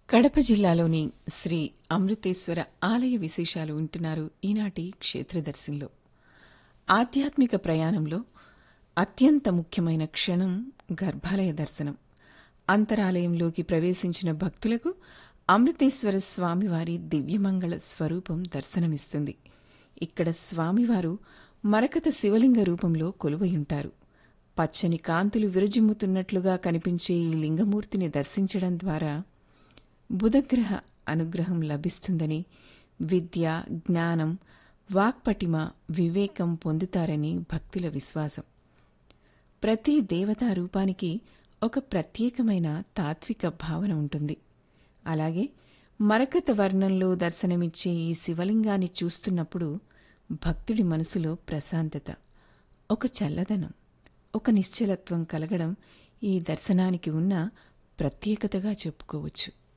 కడప జిల్లాలోని శ్రీ అమృతేశ్వర ఆలయ విశేషాలు వింటున్నారు ఈనాటి క్షేత్రదర్శినిలో ఆధ్యాత్మిక ప్రయాణంలో అత్యంత ముఖ్యమైన క్షణం గర్భాలయ దర్శనం అంతరాలయంలోకి ప్రవేశించిన భక్తులకు అమృతేశ్వర స్వామివారి దివ్యమంగళ స్వరూపం దర్శనమిస్తుంది ఇక్కడ స్వామివారు మరకత శివలింగ రూపంలో కొలువయుంటారు పచ్చని కాంతులు విరజిమ్ముతున్నట్లుగా కనిపించే ఈ లింగమూర్తిని దర్శించడం ద్వారా బుధగ్రహ అనుగ్రహం లభిస్తుందని విద్య జ్ఞానం వాక్పటిమ వివేకం పొందుతారని భక్తుల విశ్వాసం ప్రతి దేవతా రూపానికి ఒక ప్రత్యేకమైన తాత్విక భావన ఉంటుంది అలాగే మరకత వర్ణంలో దర్శనమిచ్చే ఈ శివలింగాన్ని చూస్తున్నప్పుడు భక్తుడి మనసులో ప్రశాంతత ఒక చల్లదనం ఒక నిశ్చలత్వం కలగడం ఈ దర్శనానికి ఉన్న ప్రత్యేకతగా చెప్పుకోవచ్చు